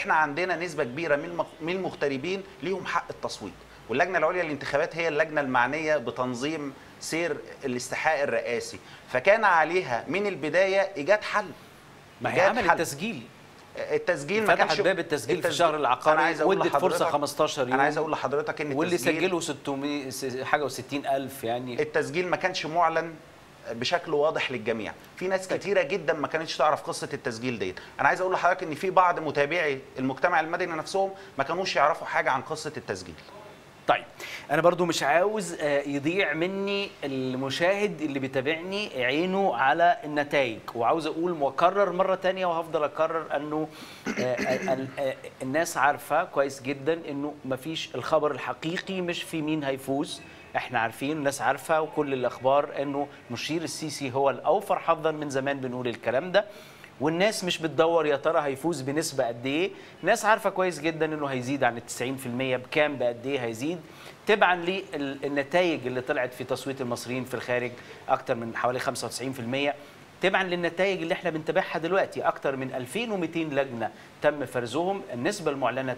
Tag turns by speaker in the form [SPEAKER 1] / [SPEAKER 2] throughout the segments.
[SPEAKER 1] احنا عندنا نسبه كبيره من المغ- من المغتربين ليهم حق التصويت واللجنه العليا للانتخابات هي اللجنه المعنيه بتنظيم سير الاستحقاق الرئاسي فكان عليها من البدايه ايجاد حل
[SPEAKER 2] ما هي
[SPEAKER 1] إيجاد
[SPEAKER 2] عمل
[SPEAKER 1] حل.
[SPEAKER 2] التسجيل
[SPEAKER 1] التسجيل ما
[SPEAKER 2] فتحت
[SPEAKER 1] كانش
[SPEAKER 2] باب التسجيل في
[SPEAKER 1] التسجيل-
[SPEAKER 2] الشهر العقاري
[SPEAKER 1] أنا عايز أقول
[SPEAKER 2] وادت فرصة
[SPEAKER 1] لحضرتك-
[SPEAKER 2] 15 يوم
[SPEAKER 1] انا عايز اقول لحضرتك ان
[SPEAKER 2] واللي
[SPEAKER 1] التسجيل
[SPEAKER 2] سجلوا 600 س- حاجه و60 الف يعني
[SPEAKER 1] التسجيل ما كانش معلن بشكل واضح للجميع في ناس كتيره جدا ما كانتش تعرف قصه التسجيل ديت انا عايز اقول لحضرتك ان في بعض متابعي المجتمع المدني نفسهم ما كانوش يعرفوا حاجه عن قصه التسجيل
[SPEAKER 2] طيب انا برضو مش عاوز آه، يضيع مني المشاهد اللي بيتابعني عينه على النتائج وعاوز اقول واكرر مره تانية وهفضل اكرر انه آه، ال- آه، الناس عارفه كويس جدا انه مفيش الخبر الحقيقي مش في مين هيفوز احنا عارفين الناس عارفه وكل الاخبار انه مشير السيسي هو الاوفر حظا من زمان بنقول الكلام ده والناس مش بتدور يا ترى هيفوز بنسبه قد ايه ناس عارفه كويس جدا انه هيزيد عن ال 90% بكام بقد ايه هيزيد تبعا للنتائج اللي طلعت في تصويت المصريين في الخارج اكتر من حوالي 95% تبعا للنتائج اللي احنا بنتابعها دلوقتي اكتر من 2200 لجنه تم فرزهم النسبه المعلنه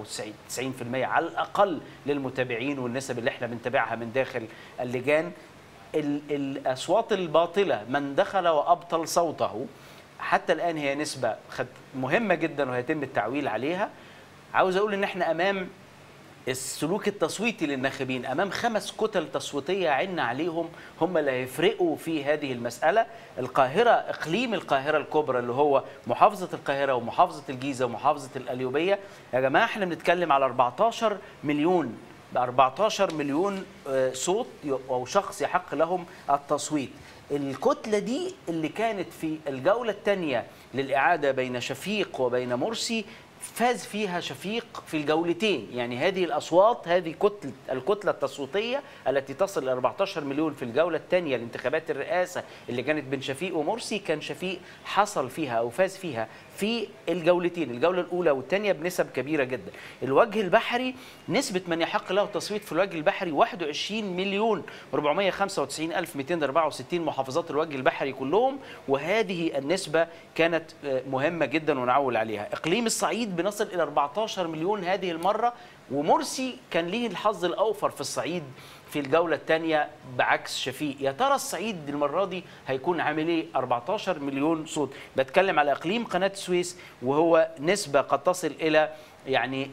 [SPEAKER 2] 93% على الاقل للمتابعين والنسب اللي احنا بنتابعها من داخل اللجان ال- الاصوات الباطله من دخل وابطل صوته حتى الان هي نسبه خد- مهمه جدا وهيتم التعويل عليها عاوز اقول ان احنا امام السلوك التصويتي للناخبين امام خمس كتل تصويتيه عنا عليهم هم اللي هيفرقوا في هذه المساله القاهره اقليم القاهره الكبرى اللي هو محافظه القاهره ومحافظه الجيزه ومحافظه القليوبيه يا جماعه احنا بنتكلم على 14 مليون 14 مليون آه، صوت ي- او شخص يحق لهم التصويت الكتله دي اللي كانت في الجوله الثانيه للاعاده بين شفيق وبين مرسي فاز فيها شفيق في الجولتين يعني هذه الاصوات هذه كتله الكتله التصويتيه التي تصل الى 14 مليون في الجوله الثانيه لانتخابات الرئاسه اللي كانت بين شفيق ومرسي كان شفيق حصل فيها او فاز فيها في الجولتين الجوله الاولى والثانيه بنسب كبيره جدا الوجه البحري نسبه من يحق له التصويت في الوجه البحري 21 مليون 495 الف 264 محافظات الوجه البحري كلهم وهذه النسبه كانت آه، مهمه جدا ونعول عليها اقليم الصعيد بنصل الى 14 مليون هذه المره ومرسي كان ليه الحظ الاوفر في الصعيد في الجولة الثانية بعكس شفيق يا ترى الصعيد المرة دي هيكون عامل ايه 14 مليون صوت بتكلم على اقليم قناة السويس وهو نسبة قد تصل الى يعني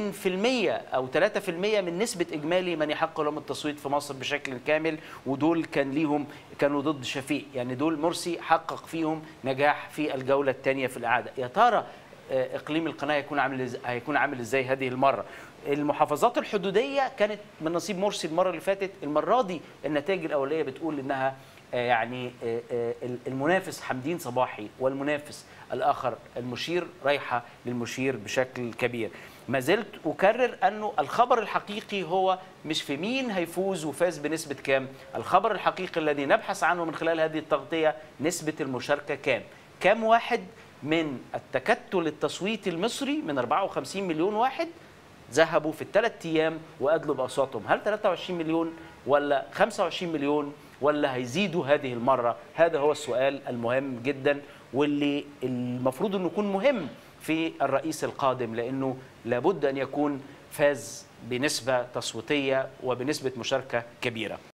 [SPEAKER 2] 2% او 3% من نسبة اجمالي من يحق لهم التصويت في مصر بشكل كامل ودول كان ليهم كانوا ضد شفيق يعني دول مرسي حقق فيهم نجاح في الجولة الثانية في الإعادة يا ترى آه، اقليم القناه هيكون عامل إز- هيكون عامل ازاي هذه المره المحافظات الحدوديه كانت من نصيب مرسي المره اللي فاتت المره دي النتائج الاوليه بتقول انها آه، يعني آه، آه، المنافس حمدين صباحي والمنافس الاخر المشير رايحه للمشير بشكل كبير ما زلت اكرر انه الخبر الحقيقي هو مش في مين هيفوز وفاز بنسبه كام الخبر الحقيقي الذي نبحث عنه من خلال هذه التغطيه نسبه المشاركه كام كام واحد من التكتل التصويتي المصري من 54 مليون واحد ذهبوا في الثلاث ايام وادلوا باصواتهم هل 23 مليون ولا 25 مليون ولا هيزيدوا هذه المره هذا هو السؤال المهم جدا واللي المفروض انه يكون مهم في الرئيس القادم لانه لابد ان يكون فاز بنسبه تصويتيه وبنسبه مشاركه كبيره